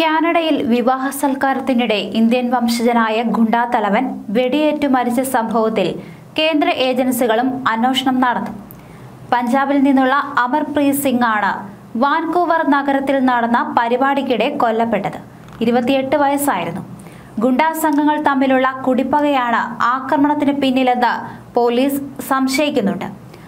കാനഡയിൽ വിവാഹ സൽക്കാരത്തിനിടെ ഇന്ത്യൻ വംശജനായ ഗുണ്ടാ തലവൻ വെടിയേറ്റു മരിച്ച സംഭവത്തിൽ കേന്ദ്ര ഏജൻസികളും അന്വേഷണം നടത്തും പഞ്ചാബിൽ നിന്നുള്ള അമർപ്രീത് സിംഗ് ആണ് വാൻകൂവർ നഗരത്തിൽ നടന്ന പരിപാടിക്കിടെ കൊല്ലപ്പെട്ടത് ഇരുപത്തിയെട്ട് വയസ്സായിരുന്നു ഗുണ്ടാ സംഘങ്ങൾ തമ്മിലുള്ള കുടിപ്പകയാണ് ആക്രമണത്തിന് പിന്നിലെന്ന് പോലീസ് സംശയിക്കുന്നുണ്ട്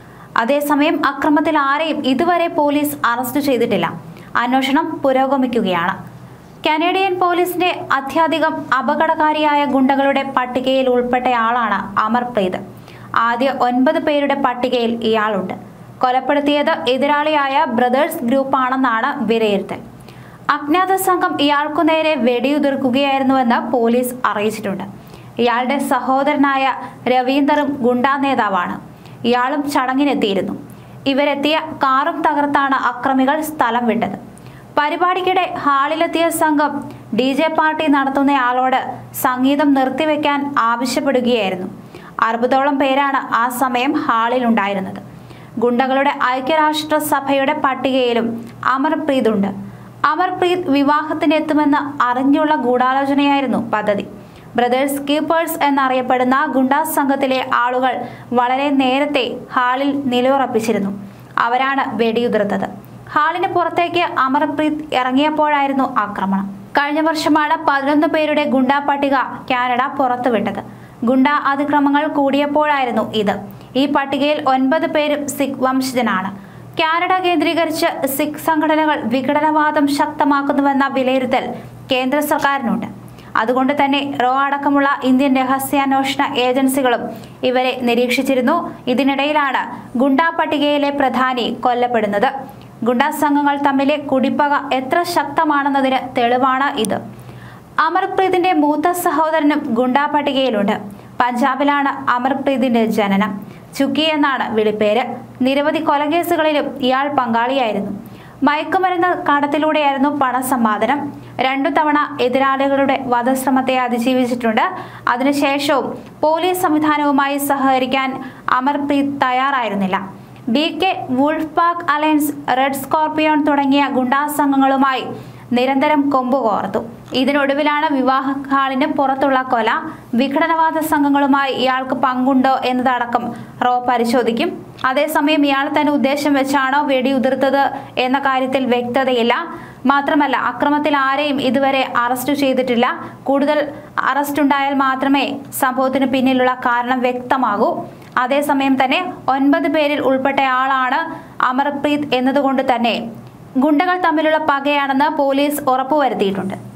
അതേസമയം അക്രമത്തിൽ ആരെയും ഇതുവരെ പോലീസ് അറസ്റ്റ് ചെയ്തിട്ടില്ല അന്വേഷണം പുരോഗമിക്കുകയാണ് കനേഡിയൻ പോലീസിന്റെ അത്യധികം അപകടകാരിയായ ഗുണ്ടകളുടെ പട്ടികയിൽ ഉൾപ്പെട്ടയാളാണ് അമർപ്രീത് ആദ്യ ഒൻപത് പേരുടെ പട്ടികയിൽ ഇയാളുണ്ട് കൊലപ്പെടുത്തിയത് എതിരാളിയായ ബ്രദേഴ്സ് ഗ്രൂപ്പാണെന്നാണ് വിലയിരുത്തൽ അജ്ഞാത സംഘം ഇയാൾക്കു നേരെ വെടിയുതിർക്കുകയായിരുന്നുവെന്ന് പോലീസ് അറിയിച്ചിട്ടുണ്ട് ഇയാളുടെ സഹോദരനായ രവീന്ദറും ഗുണ്ടാ നേതാവാണ് ഇയാളും ചടങ്ങിനെത്തിയിരുന്നു ഇവരെത്തിയ കാറും തകർത്താണ് അക്രമികൾ സ്ഥലം വിട്ടത് പരിപാടിക്കിടെ ഹാളിലെത്തിയ സംഘം ഡി ജെ പാർട്ടി നടത്തുന്നയാളോട് സംഗീതം നിർത്തിവെക്കാൻ ആവശ്യപ്പെടുകയായിരുന്നു അറുപതോളം പേരാണ് ആ സമയം ഹാളിലുണ്ടായിരുന്നത് ഗുണ്ടകളുടെ ഐക്യരാഷ്ട്ര സഭയുടെ പട്ടികയിലും അമർപ്രീത് ഉണ്ട് അമർപ്രീത് വിവാഹത്തിനെത്തുമെന്ന് അറിഞ്ഞുള്ള ഗൂഢാലോചനയായിരുന്നു പദ്ധതി ബ്രദേഴ്സ് കീപ്പേഴ്സ് എന്നറിയപ്പെടുന്ന ഗുണ്ടാ സംഘത്തിലെ ആളുകൾ വളരെ നേരത്തെ ഹാളിൽ നിലയുറപ്പിച്ചിരുന്നു അവരാണ് വെടിയുതിർത്തത് ഹാളിന് പുറത്തേക്ക് അമർപ്രീത് ഇറങ്ങിയപ്പോഴായിരുന്നു ആക്രമണം കഴിഞ്ഞ വർഷമാണ് പതിനൊന്ന് പേരുടെ ഗുണ്ടാ പട്ടിക കാനഡ പുറത്തുവിട്ടത് ഗുണ്ടാ അതിക്രമങ്ങൾ കൂടിയപ്പോഴായിരുന്നു ഇത് ഈ പട്ടികയിൽ ഒൻപത് പേരും സിഖ് വംശജനാണ് കാനഡ കേന്ദ്രീകരിച്ച് സിഖ് സംഘടനകൾ വിഘടനവാദം ശക്തമാക്കുന്നുവെന്ന വിലയിരുത്തൽ കേന്ദ്ര സർക്കാരിനുണ്ട് അതുകൊണ്ട് തന്നെ റോ അടക്കമുള്ള ഇന്ത്യൻ രഹസ്യാന്വേഷണ ഏജൻസികളും ഇവരെ നിരീക്ഷിച്ചിരുന്നു ഇതിനിടയിലാണ് ഗുണ്ടാ പട്ടികയിലെ പ്രധാനി കൊല്ലപ്പെടുന്നത് ഗുണ്ടാ സംഘങ്ങൾ തമ്മിലെ കുടിപ്പക എത്ര ശക്തമാണെന്നതിന് തെളിവാണ് ഇത് അമർപ്രീതിന്റെ മൂത്ത സഹോദരനും ഗുണ്ടാ പട്ടികയിലുണ്ട് പഞ്ചാബിലാണ് അമർപ്രീതിന്റെ ജനനം ചുക്കി എന്നാണ് വിളിപ്പേര് നിരവധി കൊലക്കേസുകളിലും ഇയാൾ പങ്കാളിയായിരുന്നു മയക്കുമരുന്ന് കടത്തിലൂടെയായിരുന്നു പണസമ്പാദനം രണ്ടു തവണ എതിരാളികളുടെ വധശ്രമത്തെ അതിജീവിച്ചിട്ടുണ്ട് അതിനുശേഷവും പോലീസ് സംവിധാനവുമായി സഹകരിക്കാൻ അമർപ്രീത് തയ്യാറായിരുന്നില്ല D K wolf pack alliance red scorpion തുടങ്ങിയ ഗുണ്ടാ സംഘങ്ങളുമായി നിരന്തരം കൊമ്പ് കോർത്തു ഇതിനൊടുവിലാണ് വിവാഹ ഹാളിന് പുറത്തുള്ള കൊല വിഘടനവാദ സംഘങ്ങളുമായി ഇയാൾക്ക് പങ്കുണ്ടോ എന്നതടക്കം റോ പരിശോധിക്കും അതേസമയം ഇയാൾ തന്നെ ഉദ്ദേശം വെച്ചാണോ വെടിയുതിർത്തത് എന്ന കാര്യത്തിൽ വ്യക്തതയില്ല മാത്രമല്ല അക്രമത്തിൽ ആരെയും ഇതുവരെ അറസ്റ്റ് ചെയ്തിട്ടില്ല കൂടുതൽ അറസ്റ്റ് ഉണ്ടായാൽ മാത്രമേ സംഭവത്തിന് പിന്നിലുള്ള കാരണം വ്യക്തമാകൂ അതേസമയം തന്നെ ഒൻപത് പേരിൽ ഉൾപ്പെട്ടയാളാണ് അമർപ്രീത് എന്നതുകൊണ്ട് തന്നെ ഗുണ്ടകൾ തമ്മിലുള്ള പകയാണെന്ന് പോലീസ് ഉറപ്പുവരുത്തിയിട്ടുണ്ട്